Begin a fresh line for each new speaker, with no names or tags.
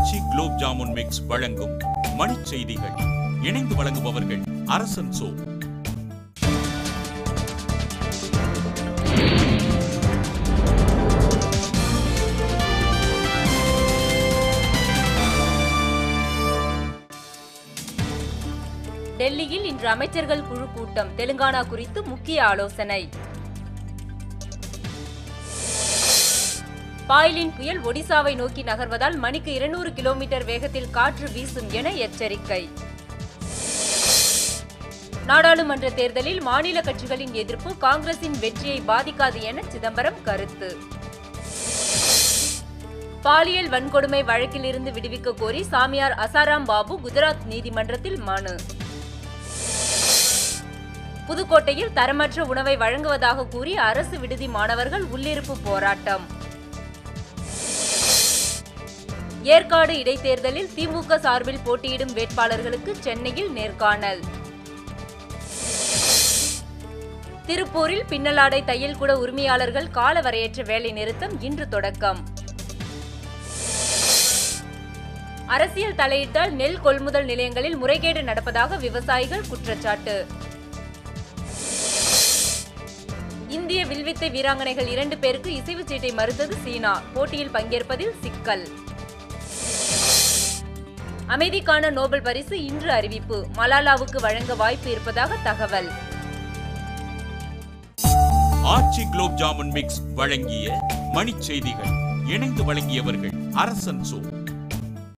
ஆச்சி gulab jamun mix வழங்கும் மணிச் செய்திகள் இணைந்து வழங்குபவர்கள் அரசன் சோ
டெல்லியில் இன்று அமைச்சர்கள் குழு கூட்டம் தெலுங்கானா குறித்து முக்கிய ஆலோசனை பாய்லின் புயல் ஒடிசாவை நோக்கி நகர்வதால் மணிக்கு இருநூறு கிலோமீட்டர் வேகத்தில் காற்று வீசும் என எச்சரிக்கை நாடாளுமன்ற தேர்தலில் மாநில கட்சிகளின் எதிர்ப்பு காங்கிரசின் வெற்றியை பாதிக்காது என சிதம்பரம் கருத்து பாலியல் வன்கொடுமை வழக்கிலிருந்து விடுவிக்க கோரி சாமியார் அசாராம் பாபு குஜராத் நீதிமன்றத்தில் மனு புதுக்கோட்டையில் தரமற்ற உணவை வழங்குவதாக கூறி அரசு விடுதி மாணவர்கள் உள்ளிருப்பு போராட்டம் ஏற்காடு இடைத்தேர்தலில் திமுக சார்பில் போட்டியிடும் வேட்பாளர்களுக்கு சென்னையில் நேர்காணல் திருப்பூரில் பின்னலாடை தையல் கூட உரிமையாளர்கள் காலவரையற்ற வேலை நிறுத்தம் இன்று தொடக்கம் அரசியல் தலையிட்டால் நெல் கொள்முதல் நிலையங்களில் முறைகேடு நடப்பதாக விவசாயிகள் குற்றச்சாட்டு இந்திய வில்வித்தை வீராங்கனைகள் இரண்டு பேருக்கு இசைவுச் சீட்டை மறுத்தது சீனா போட்டியில் பங்கேற்பதில் சிக்கல் அமைதிக்கான நோபல் பரிசு இன்று அறிவிப்பு மலாலாவுக்கு வழங்க வாய்ப்பு இருப்பதாக தகவல்
ஆச்சி குலோப் ஜாமுன் மிக்ஸ் வழங்கிய மணிச் செய்திகள் இணைந்து வழங்கியவர்கள் அரசன் சோ